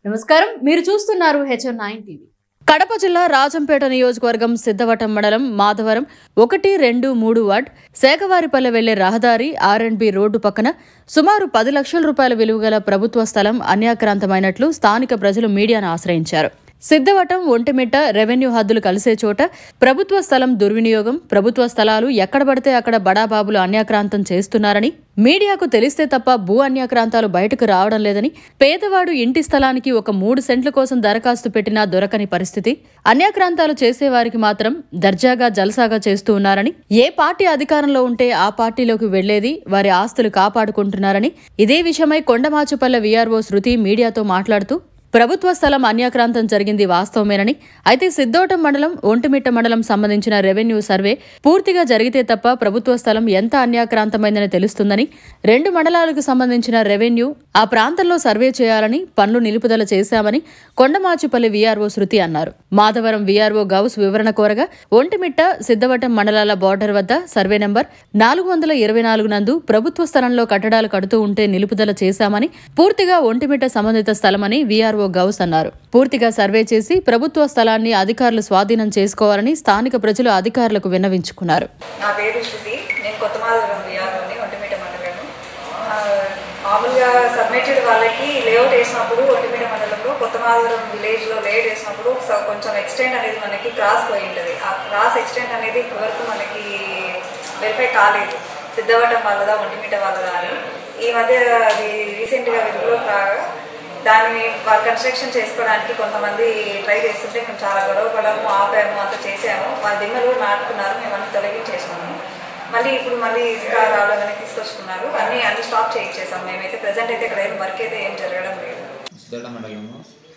నమస్కారం మీరు చూస్తున్నారు హెచ్ఎన్ నైన్ టీవీ కడప జిల్లా రాజంపేట నియోజకవర్గం సిద్ధవటం మండలం మాధవరం ఒకటి రెండు మూడు వార్డ్ శేఖవారిపల్లె వెళ్లే రహదారి ఆర్ అండ్ బి రోడ్డు పక్కన సుమారు పది లక్షల రూపాయల విలువగల ప్రభుత్వ స్థలం అన్యాక్రాంతమైనట్లు స్థానిక ప్రజలు మీడియాను ఆశ్రయించారు సిద్ధవటం ఒంటిమిట్ట రెవెన్యూ హద్దులు కలిసే చోట ప్రభుత్వ స్థలం దుర్వినియోగం ప్రభుత్వ స్థలాలు ఎక్కడ పడితే అక్కడ బడాబాబులు అన్యాక్రాంతం చేస్తున్నారని మీడియాకు తెలిస్తే తప్ప భూ అన్యాక్రాంతాలు బయటకు రావడం లేదని పేదవాడు ఇంటి స్థలానికి ఒక మూడు సెంట్ల కోసం దరఖాస్తు పెట్టినా దొరకని పరిస్థితి అన్యాక్రాంతాలు చేసేవారికి మాత్రం దర్జాగా జలసాగా చేస్తూ ఉన్నారని ఏ పార్టీ అధికారంలో ఉంటే ఆ పార్టీలోకి వెళ్లేది వారి ఆస్తులు కాపాడుకుంటున్నారని ఇదే విషయమై కొండమాచుపల్లె వీఆర్ఓ శృతి మీడియాతో మాట్లాడుతూ ప్రభుత్వ స్థలం అన్యాక్రాంతం జరిగింది వాస్తవమేనని అయితే సిద్ధోటం మండలం ఒంటిమిట్ట మండలం సంబంధించిన రెవెన్యూ సర్వే పూర్తిగా జరిగితే తప్ప ప్రభుత్వ స్థలం ఎంత అన్యాక్రాంతమైందని తెలుస్తుందని రెండు మండలాలకు సంబంధించిన రెవెన్యూ ఆ ప్రాంతంలో సర్వే చేయాలని పనులు నిలుపుదల చేశామని కొండమాచుపల్లి వీఆర్ఓ శృతి అన్నారు మాధవరం వీఆర్ఓ గౌస్ వివరణ కోరగా ఒంటిమిట్ట సిద్ధవటం మండలాల బార్డర్ వద్ద సర్వే నెంబర్ నాలుగు వందల ఇరవై నాలుగు నందు ప్రభుత్వ స్థలంలో కట్టడాలు కడుతూ ఉంటే నిలుపుదల చేశామని పూర్తిగా ఒంటిమిట్ట సంబంధిత స్థలమని వీఆర్ఓ గౌస్ అన్నారు పూర్తిగా సర్వే చేసి ప్రభుత్వ స్థలాన్ని అధికారులు స్వాధీనం చేసుకోవాలని స్థానిక ప్రజలు అధికారులకు విన్నవించుకున్నారు నా పేరు శృతి నేను కొత్త మాధవరం విఆర్ఓని ఒంటిమిట మండలం ఆ, మామూలుగా సబ్మిటెడ్ వాళ్ళకి లేఅవుట్ వేసినప్పుడు ఒంటిమిట మండలంలో కొత్త మాధవరం విలేజ్లో లేఅవుట్ వేసినప్పుడు స- కొంచెం ఎక్స్టెంట్ అనేది మనకి క్రాస్ పోయి ఉంటుంది ఆ క్రాస్ ఎక్స్టెంట్ అనేది ఇప్పటివరకు మనకి వెరిఫై కాలేదు సిద్ధవటం వాళ్ళదా ఒంటిమిట వాళ్ళదా అని ఈ మధ్య అది రీసెంట్గా వెలుగులోకి రాగా దాన్ని వాళ్ళు కన్స్ట్రక్షన్ చేసుకోవడానికి కొంతమంది ట్రై చేస్తుంటే మేము చాలా గొడవ పడము ఆపాము అంత చేసాము వాళ్ళ దిమ్మలు కూడా నాటుకున్నారు మేము అన్ని తొలగించేసాము మళ్ళీ ఇప్పుడు మళ్ళీ ఇసుక రాళ్ళు అవన్నీ తీసుకొచ్చుకున్నారు అన్ని అన్ని స్టాప్ చేయించేసాం మేమైతే ప్రజెంట్ అయితే ఇక్కడ ఏం వర్క్ అయితే ఏం జరగడం లేదు సిద్ధోళ్ళ మండలము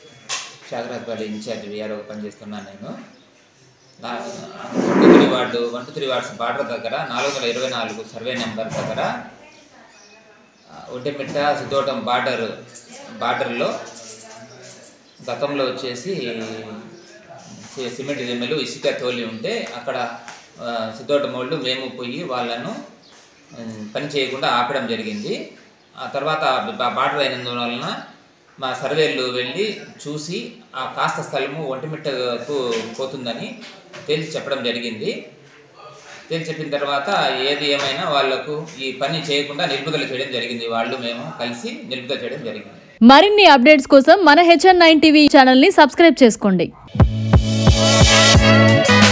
శాఖరాజపల్లి ఇన్ఛార్జ్ విఆర్ఓ పనిచేస్తున్నాను నేను నా one two three ward one two three wards border దగ్గర నాలుగు వందల ఇరవై నాలుగు సర్వే నెంబర్ దగ్గర ఆ, ఒడ్డెమిట్ట సిద్ధోటం బార్డర్ బార్డర్లో గతంలో వచ్చేసి సి- సిమెంట్ దిమ్మెలు ఇసుక తోలి ఉంటే అక్కడ ఆ, సిద్ధోటం వాళ్ళు మేము పోయి వాళ్ళను ఉమ్, పని చేయకుండా ఆపడం జరిగింది ఆ తర్వాత బా- బార్డర్ అయినందువలన మా సర్వేలు వెళ్ళి చూసి ఆ కాస్త స్థలము ఒంటిమిట్టకు పోతుందని తేల్చి చెప్పడం జరిగింది తేల్చి చెప్పిన తర్వాత ఏది ఏమైనా వాళ్లకు ఈ పని చేయకుండా నిలుపుదల చేయడం జరిగింది వాళ్ళు మేము కలిసి నిలుపుదల చేయడం జరిగింది మరిన్ని అప్డేట్స్ కోసం మన హెచ్ఎన్ నైన్ టీవీ ఛానల్ ని సబ్స్క్రైబ్ చేసుకోండి